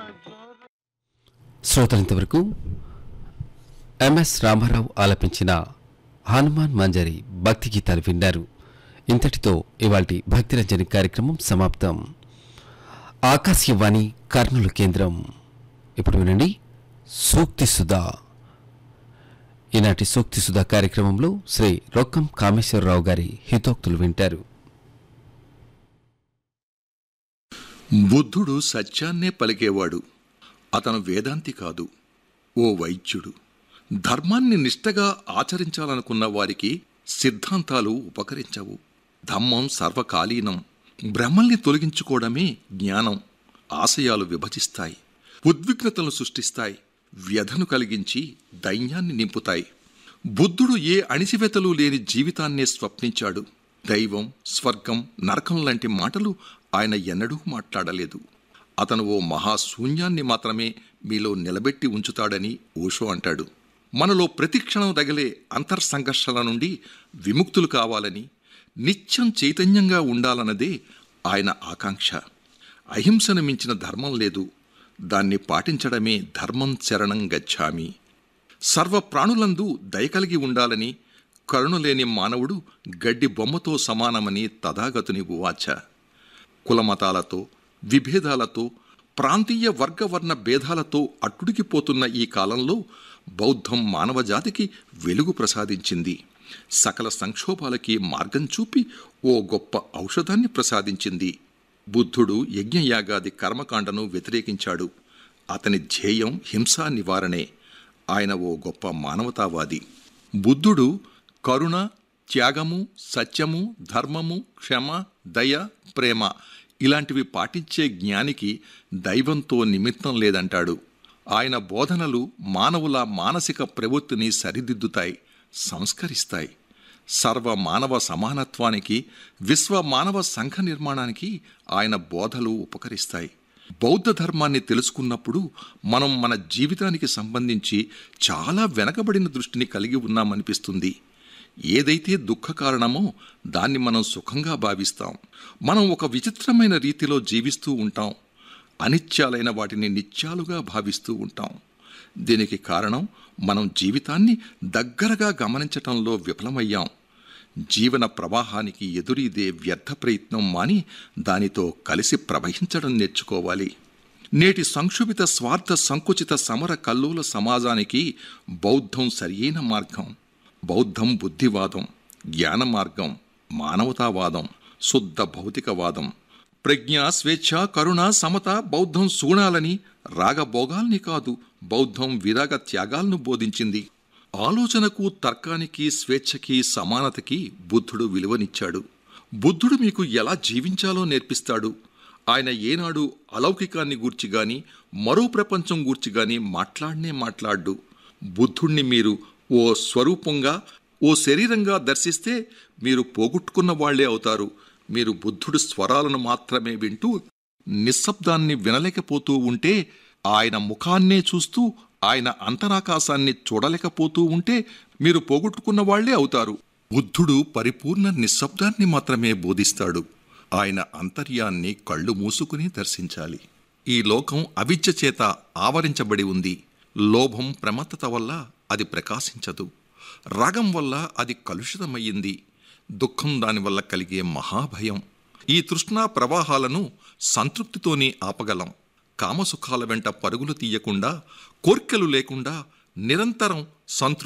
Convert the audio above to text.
శ్రోతలంతవరకు MS Ramarao ఆలపించిన హనుమాన్ మంజరి భక్తి గీతాలు విన్నారు ఇంతటితో ఇవాల్టి భక్తిరంజని కార్యక్రమం సమాప్తం ఆకాశవాణి కర్నూలు కేంద్రం ఇప్పుడు వినండి సూక్తి సుధా ఈనాటి సూక్తి సుధా కార్యక్రమంలో శ్రీ రొక్కం కామేశ్వరరావు గారి హితోక్తులు వింటారు బుద్ధుడు సత్యాన్నే పలికేవాడు అతను వేదాంతి కాదు ఓ వైద్యుడు ధర్మాన్ని నిష్టగా ఆచరించాలనుకున్న వారికి సిద్ధాంతాలు ఉపకరించవు ధమ్మం సర్వకాలీనం భ్రమల్ని తొలగించుకోవడమే జ్ఞానం ఆశయాలు విభజిస్తాయి ఉద్విగ్నతలను సృష్టిస్తాయి వ్యధను కలిగించి దైన్యాన్ని నింపుతాయి బుద్ధుడు ఏ అణిసివెతలు లేని జీవితాన్నే స్వప్నించాడు దైవం స్వర్గం నరకం లాంటి మాటలు ఆయన ఎన్నడూ మాట్లాడలేదు అతను ఓ మహాశూన్యాన్ని మాత్రమే మీలో నిలబెట్టి ఉంచుతాడని ఓషో అంటాడు మనలో ప్రతిక్షణం రగిలే అంతర్సంఘర్షణ నుండి విముక్తులు కావాలని నిత్యం చైతన్యంగా ఉండాలన్నదే ఆయన ఆకాంక్ష అహింసను మించిన ధర్మం లేదు దాన్ని పాటించడమే ధర్మం శరణం గచ్చామి సర్వ ప్రాణులందు దయ కలిగి ఉండాలని కరుణలేని మానవుడు గడ్డి బొమ్మతో సమానమని తథాగతుని ఉవాచ కులమతాలతో విభేదాలతో ప్రాంతీయ వర్గవర్ణ భేదాలతో అట్టుడికిపోతున్న ఈ కాలంలో బౌద్ధం మానవజాతికి వెలుగు ప్రసాదించింది సకల సంక్షోభాలకి మార్గం చూపి ఓ గొప్ప ఔషధాన్ని ప్రసాదించింది బుద్ధుడు యజ్ఞయాగాది కర్మకాండను వ్యతిరేకించాడు అతని ధ్యేయం హింసా నివారణే ఆయన ఓ గొప్ప మానవతావాది బుద్ధుడు కరుణ త్యాగము సత్యము ధర్మము క్షమ దయ ప్రేమ ఇలాంటివి పాటించే జ్ఞానికి దైవంతో నిమిత్తం లేదంటాడు ఆయన బోధనలు మానవుల మానసిక ప్రవృత్తిని సరిదిద్దుతాయి సంస్కరిస్తాయి సర్వ మానవ సమానత్వానికి విశ్వ మానవ సంఘ నిర్మాణానికి ఆయన బోధలు ఉపకరిస్తాయి బౌద్ధ ధర్మాన్ని తెలుసుకున్నప్పుడు మనం మన జీవితానికి సంబంధించి చాలా వెనకబడిన దృష్టిని కలిగి ఉన్నామనిపిస్తుంది ఏదైతే దుఃఖ కారణమో దాన్ని మనం సుఖంగా భావిస్తాం మనం ఒక విచిత్రమైన రీతిలో జీవిస్తూ ఉంటాం అనిత్యాలైన వాటిని నిత్యాలుగా భావిస్తూ ఉంటాం దీనికి కారణం మనం జీవితాన్ని దగ్గరగా గమనించటంలో విఫలమయ్యాం జీవన ప్రవాహానికి ఎదురీదే వ్యర్థ ప్రయత్నం మాని దానితో కలిసి ప్రవహించడం నేర్చుకోవాలి నేటి సంక్షుభిత స్వార్థ సంకుచిత సమర కల్లోల సమాజానికి బౌద్ధం సరియైన మార్గం బౌద్ధం బుద్ధివాదం జ్ఞాన మార్గం మానవతావాదం శుద్ధ భౌతికవాదం ప్రజ్ఞ స్వేచ్ఛ కరుణ సమత బౌద్ధం సూణాలని రాగభోగాల్ని కాదు బౌద్ధం విరాగ త్యాగాలను బోధించింది ఆలోచనకు తర్కానికి స్వేచ్ఛకి సమానతకి బుద్ధుడు విలువనిచ్చాడు బుద్ధుడు మీకు ఎలా జీవించాలో నేర్పిస్తాడు ఆయన ఏనాడు అలౌకికాన్ని గూర్చి గాని మరో ప్రపంచం గూర్చి గాని మాట్లాడనే మాట్లాడు బుద్ధుణ్ణి మీరు ఓ స్వరూపంగా ఓ శరీరంగా దర్శిస్తే మీరు పోగొట్టుకున్న వాళ్లే అవుతారు మీరు బుద్ధుడి స్వరాలను మాత్రమే వింటూ నిశ్శబ్దాన్ని వినలేకపోతూ ఉంటే ఆయన ముఖాన్నే చూస్తూ ఆయన అంతరాకాశాన్ని చూడలేకపోతూ ఉంటే మీరు పోగొట్టుకున్న వాళ్లే అవుతారు బుద్ధుడు పరిపూర్ణ నిశ్శబ్దాన్ని మాత్రమే బోధిస్తాడు ఆయన అంతర్యాన్ని కళ్ళు మూసుకుని దర్శించాలి ఈ లోకం అవిద్య చేత ఆవరించబడి ఉంది లోభం ప్రమత్తత వల్ల అది ప్రకాశించదు రాగం వల్ల అది కలుషితమయ్యింది దుఃఖం దానివల్ల కలిగే మహాభయం ఈ తృష్ణా ప్రవాహాలను సంతృప్తితోనే ఆపగలం కామసుఖాల వెంట పరుగులు తీయకుండా కోర్కెలు లేకుండా నిరంతరం సంతృప్తి